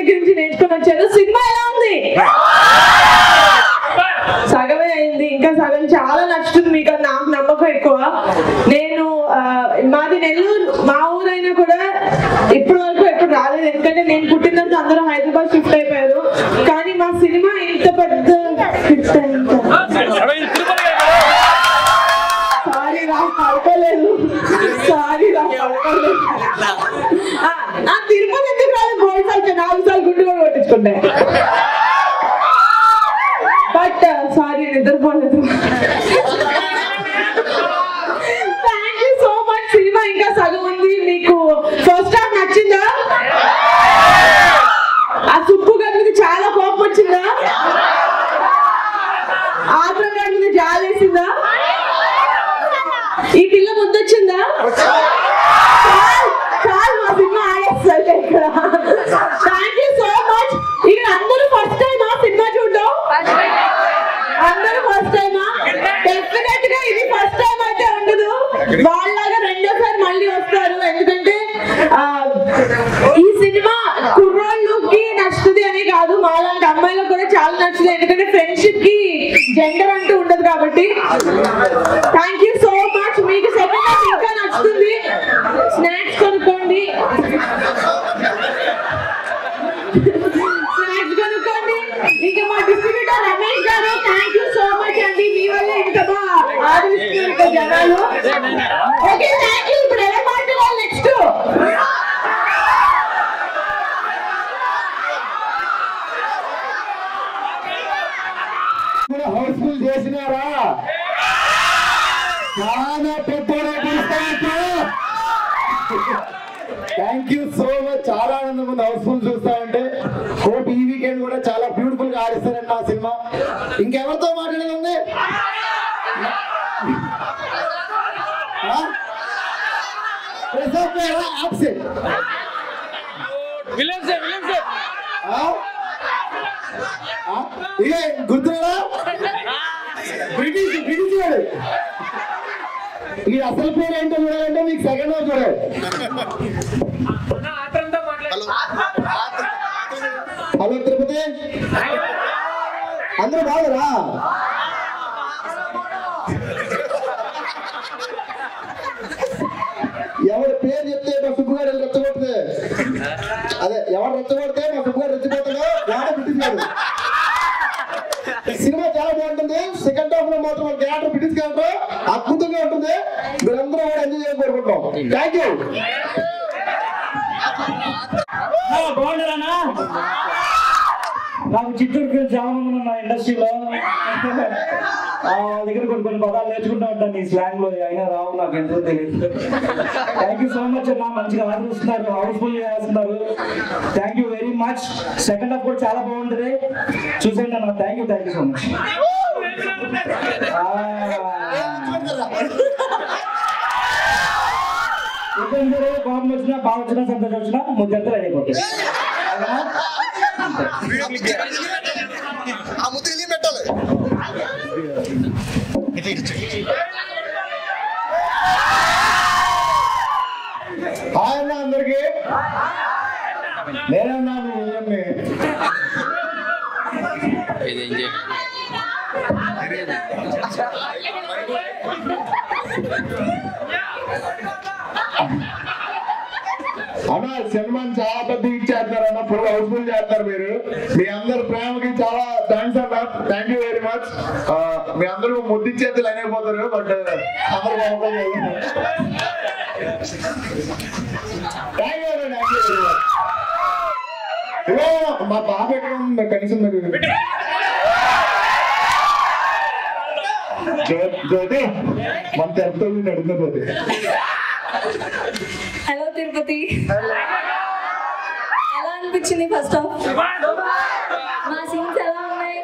దగ్గర నుంచి నేర్చుకుని వచ్చాను సినిమా ఎలా ఉంది సగమే అయింది ఇంకా సగం చాలా నచ్చుతుంది మీకు అది నాకు నమ్మకం ఎక్కువ నేను ఆ, మాది నెల్లూరు మా ఊరైనా కూడా ఇప్పటి వరకు ఎప్పుడు రాలేదు ఎందుకంటే నేను పుట్టినంత అందరూ హైదరాబాద్ షిఫ్ట్ అయిపోయారు కానీ మా సినిమా ఇంత పెద్ద hit అయింది. సారీ రా పడుకోలేదు సారీ రా పడుకోలేదు ఆ, ఆ తిరుపతి ఎందుకు రాదు మూడు సార్లు నాలుగు సార్లు గుండు కూడా కొట్టించుకుంటే బట్ సారీ నిద్రపోలేదు thank you so much cinema ఇంకా సగం ఉంది మీకు ఫస్ట్ హాఫ్ నచ్చిందా ఆ సుప్పు గారి మీద చాలా కోపం వచ్చిందా ఆత్రం గారి మీద జాలేసిందా ఈ పిల్ల ముద్దొచ్చిందా చాలు, చాలు మా సినిమా ఆడేస్తారు ఇక్కడ థ్యాంక్ యూ సో మచ్ ఇక్కడ అందరూ ఫస్ట్ టైం ఆ సినిమా చూడడం అందరూ ఫస్ట్ టైమా డెఫినెట్ గా ఇది ఫస్ట్ టైం అయితే ఉండదు వాళ్ళలాగా రెండోసారి మళ్ళీ వస్తారు ఎందుకంటే ఆ, ఈ సినిమా కుర్రోళ్ళకి నచ్చుతుంది అనే కాదు మాలాంటి అమ్మాయిలకు కూడా చాలా నచ్చుతుంది ఎందుకంటే ఫ్రెండ్షిప్ కి జెండర్ అంటూ ఉండదు కాబట్టి థ్యాంక్ యూ సో మచ్ మీకు సెకండ్ హాఫ్ ఇంకా నచ్చుతుంది స్నాక్స్ కొనుక్కోండి స్నాక్స్ కొనుక్కోండి ఇంకా మా డిస్ట్రిబ్యూటర్ రమేష్ గారు థ్యాంక్ యూ సో మచ్ అండి మీ వల్ల ఇంత బాగా ఆదరిస్తున్నారు ఇక్కడ జనాలు ఓకే థ్యాంక్ యూ ఇప్పుడు ఎలా మాట్లాడాలి నెక్స్ట్ కూడా హౌస్ఫుల్ చేసినారా చాలా పెద్దోడే థ్యాంక్ యూ సో మచ్ చాలా ఆనందం ఉంది హౌస్ఫుల్ చూస్తా ఉంటే హోప్ ఈ వీకెండ్ కూడా చాలా బ్యూటిఫుల్ గా ఆడిస్తారండి ఆ సినిమా ఇంకెవరితో మాట్లాడేది ఉంది ఆ? ప్రసాద్ గారా? Absent. ఆ? ఆ? ఇదే గుర్తురా బ్రిటిష్ బ్రిటిష్ వాడు ఈ అసలు పేరు ఏంటో చూడాలంటే మీకు సెకండ్ హాఫ్ చూడాలి హలో తిరుపతి అందరూ బాగురా ఎవరి పేరు చెప్తే మా సుబ్బుగారు వెళ్ళి రెచ్చగొడితే అదే ఎవరు రెచ్చగొడితే మా సుబ్బుగారు రెచ్చిపోతాడో వాడే బ్రిటిష్ సినిమా చాలా బాగుంటుంది సెకండ్ హాఫ్ లో మాత్రం మన క్యారెక్టర్ బ్రిటిష్ క్యారెక్టర్ అద్భుతంగా ఉంటుంది మీరందరూ కూడా ఎంజాయ్ చేయాలని కోరుకుంటాం థ్యాంక్ యూ బాగుండరానా నాకు చిత్తూరు ఫ్రెండ్స్ చాలా మంది ఉన్నారు నా ఇండస్ట్రీలో ఆ దగ్గర కొన్ని కొన్ని పదాలు నేర్చుకుంటా ఉంటాను ఈ స్లాంగ్ లో అయినా రావు నాకు ఎంతో తెలియదు థ్యాంక్ యూ సో మచ్ అన్న మంచిగా ఆదరిస్తున్నారు హౌస్ఫుల్ చేస్తున్నారు thank you very much second half కూడా చాలా బాగుంటుంది చూసండి అన్న thank you thank you so much ఇబ్బంది కోపం వచ్చినా బాగా వచ్చినా సంతోషం వచ్చినా ముద్దంతా రెడీ అయిపోతుంది అవునా? ఆ ముద్దు ఇల్లు పెట్టాలి హాయ్ అన్న అందరికి నేనన్నా మీ విజయమ్ని అన్న సినిమాని చాలా పెద్ద ఇచ్చేస్తున్నారు అన్న ఫుల్ హౌస్ఫుల్ చేస్తారు మీరు మీ అందరి ప్రేమకి చాలా థ్యాంక్స్ అన్న థ్యాంక్ యూ వెరీ మచ్ మీ అందరూ ముద్దిచ్చేది లైన్ అయిపోతారు బట్ అందరూ బాగుంటుంది థ్యాంక్ యూ అన్న థ్యాంక్ యూ వెరీ మచ్ ఇదిగో మా బాబు ఎక్కడ ఉంది కనీసం మీరు జ్యో- జ్యోతి మన తిరుపతి అడుగుతుంది హలో తిరుపతి ఎలా అనిపించింది ఫస్ట్ హాఫ్ మా సీన్స్ ఎలా ఉన్నాయి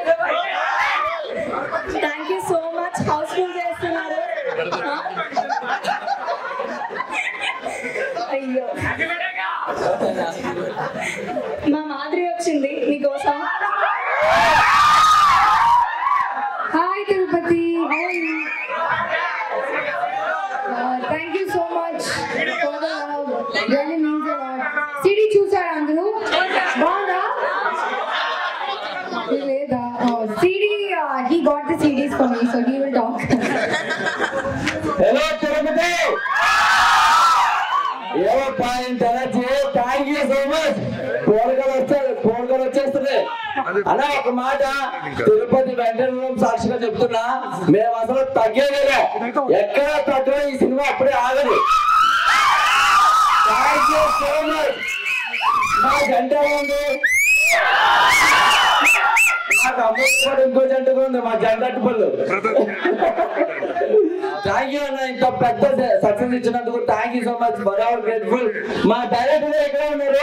thank you so much house full చేస్తున్నారు అయ్యో మా మాదిరి వచ్చింది మీకోసం hi Tirupati thank you so much really means CD చూసారా అందరూ బాగుందా CD, uh, he got the CDs for me, so he will talk. Hello Tirupati ఏమో point energy thank you so much పోరగాలు వచ్చారు పోరగాలు వచ్చేస్తుంది అలా ఒక మాట తిరుపతి వెంకటేశ్వరం సాక్షిగా చెప్తున్నా మేము అసలు తగ్గేదే ఎక్కడ తగ్గడం ఈ సినిమా అప్పుడే ఆగదు థ్యాంక్ యూ సో మచ్ మా జంట ఉంది నాకు అమ్మాయి కూడా ఇంకో జంటగా ఉంది మా జంట అట్టుపల్లు థ్యాంక్ యూ అన్న ఇంత పెద్ద సక్సెస్ ఇచ్చినందుకు thank you so much for our grateful మా డైరెక్టర్ ఎక్కడ ఉన్నారు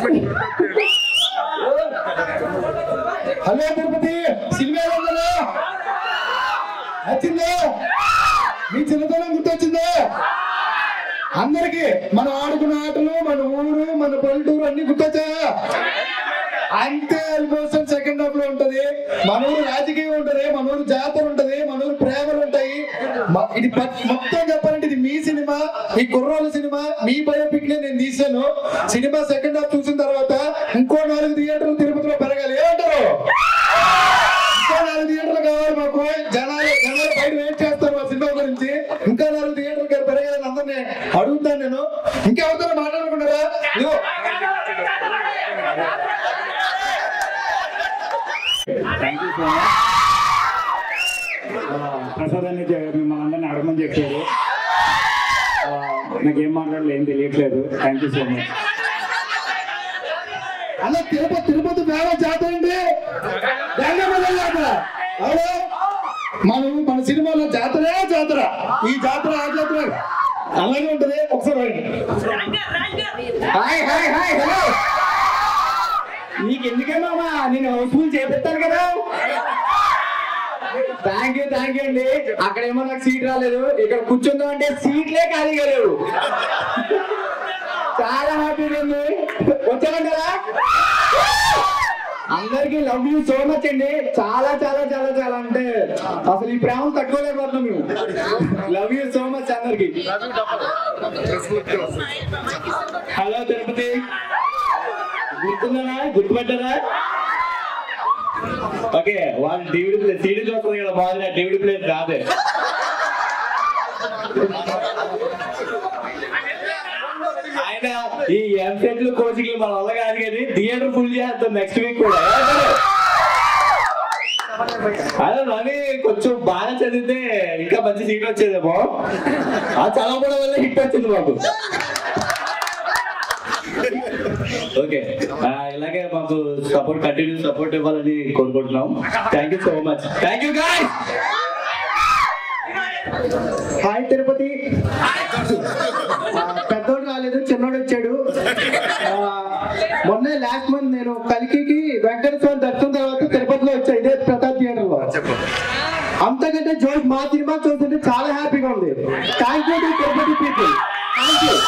హలో తిరుపతి సినిమా ఎలా ఉందో? నచ్చిందా మీ చిన్నతనం గుర్తొచ్చిందా అందరికి మనం ఆడుకున్న ఆటలు మన ఊరు మన పల్లెటూరు అన్ని గుర్తొచ్చాయా అంతే ఆల్మోస్ట్ సెకండ్ హాఫ్ లో ఉంటది మన ఊరు రాజకీయం ఉంటది మన ఊరు జాతర ఉంటది మన ఊరు ప్రేమలు ఉంటాయి మ- ఇది ప- మొత్తం చెప్పాలంటే ఇది మీ సినిమా ఈ కుర్రోల సినిమా మీ బయోపిక్ నే నేను తీశాను సినిమా సెకండ్ హాఫ్ చూసిన తర్వాత ఇంకో నాలుగు థియేటర్లు తిరుపతిలో పెరగాలి ఏమంటారు ఇంకా నాలుగు థియేటర్లు కావాలి మాకు జనాలు జనాలు బయట వెయిట్ చేస్తారు మా సినిమా గురించి ఇంకా నాలుగు థియేటర్లు గారు పెరగాలని అందరినీ అడుగుతాను నేను ఇంకెవరితో మాట్లాడుకున్నారా ఇదిగో. Thank you so much Prasad అని మిమ్మల్ని అందరినీ అడగమని చెప్పారు ఆ, నాకేం మాట్లాడాలి ఏం తెలియట్లేదు థ్యాంక్ యూ సో మచ్ అలా తిరుపతి తిరుపతి ఫేమస్ జాతర అండి గంగమల్ల జాతర అవును మనం మన సినిమాలో జాతరే జాతర ఈ జాతర ఆ జాతర అలాగే ఉంటది ఒకసారి రండి. హాయ్ హాయ్ హాయ్ హలో నీకు ఎందుకే మామా నేను హౌస్ఫుల్ చేపిస్తాను కదా థ్యాంక్ యూ థ్యాంక్ యూ అండి అక్కడేమో నాకు సీట్ రాలేదు ఇక్కడ కూర్చుందాం అంటే సీట్లే ఖాళీగా లేవు చాలా హ్యాపీగా ఉంది వచ్చాను కదా అందరికి లవ్ యూ సో మచ్ అండి చాలా చాలా చాలా చాలా అంటే అసలు ఈ ప్రేమ తట్టుకోలేకపోతున్నాం మేము లవ్ యూ సో మచ్ అందరికి హలో తిరుపతి గుర్తుందా గుర్తుపట్టారా ఓకే వాళ్ళు డివిడి ప్లే సీడీ చూస్తుంది కదా బాగుంది డివిడి ప్లేస్ రాదే ఆయన ఈ ఎంసెట్లు కోచింగ్లు మన వల్ల కాదు కానీ థియేటర్ ఫుల్ చేస్తాం నెక్స్ట్ వీక్ కూడా ఏమంటారు? అదే రవి కొంచెం బాగా చదివితే ఇంకా మంచి సీట్ వచ్చేదేమో ఆ చదవడం వల్ల హిట్ వచ్చింది మాకు ఓకే ఆ, ఇలాగే మాకు సపోర్ట్ కంటిన్యూ సపోర్ట్ ఇవ్వాలని కోరుకుంటున్నాం thank you so much thank you guy hi Tirupati ఆ, పెద్దోడు రాలేదు చిన్నోడు వచ్చాడు ఆ, మొన్న లాస్ట్ మంత్ నేను కలికి వెంకటేశ్వర దర్శనం తర్వాత తిరుపతిలో వచ్చా ఇదే ప్రతాప్ థియేటర్ లో అంతకంటే జోష్ మా సినిమా చూస్తుంటే చాలా హ్యాపీగా ఉంది thank you to Tirupati people thank you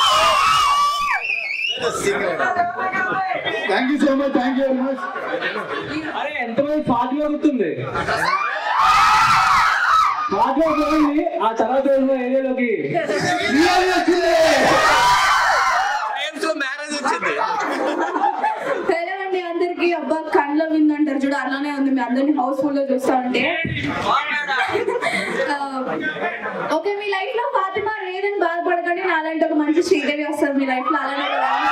thank you so much thank you very much అరే ఎంతమంది ఫాస్ట్ గా గుర్తుంది ఫాస్ట్ గా పోయింది ఆ తర్వాత ఉన్న ఏరియాలోకి హలో అండి అందరికి అబ్బా కండ్లో విందు అంటారు చూడు అలానే ఉంది మీ అందరిని హౌస్ఫుల్ లో చూస్తా ఉంటే ఆ, ఓకే మీ లైఫ్ లో ఫాతిమా లేదని బాధపడకండి నాలాంటి ఒక మంచి శ్రీదేవి వస్తారు మీ లైఫ్ లో అలానే ఒక రాణి.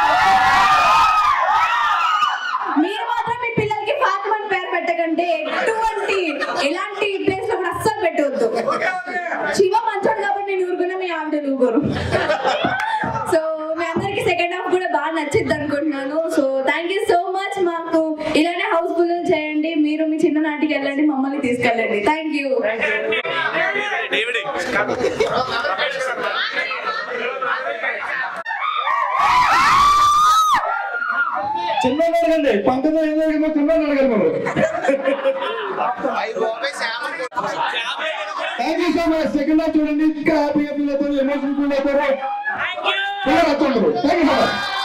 మీరు మాత్రం మీ పిల్లలకి ఫాతిమా అని పేరు పెట్టకండి ఎటువంటి ఎలాంటి ప్లేస్ లో కూడా అస్సలు పెట్టవద్దు శివ మంచోడు కాబట్టి నేను ఊరుకున్నా మీ ఆవిడ ఊరుకోరు సో మీ అందరికి సెకండ్ హాఫ్ కూడా బాగా నచ్చింది అనుకుంటున్నాను so thank you so much మాకు ఇలానే హౌస్ఫుల్ చేయండి మీరు మీ చిన్ననాటికి వెళ్ళండి మమ్మల్ని తీసుకెళ్ళండి థ్యాంక్ యూ చిన్న అడగండి పంతొమ్మిది ఏం జరిగిందో చిన్న అడగండి మరి thank you so much second half చూడండి ఇంకా హ్యాపీగా ఫీల్ అవుతారు ఎమోషన్ ఫీల్ అవుతారు thank you thank you so much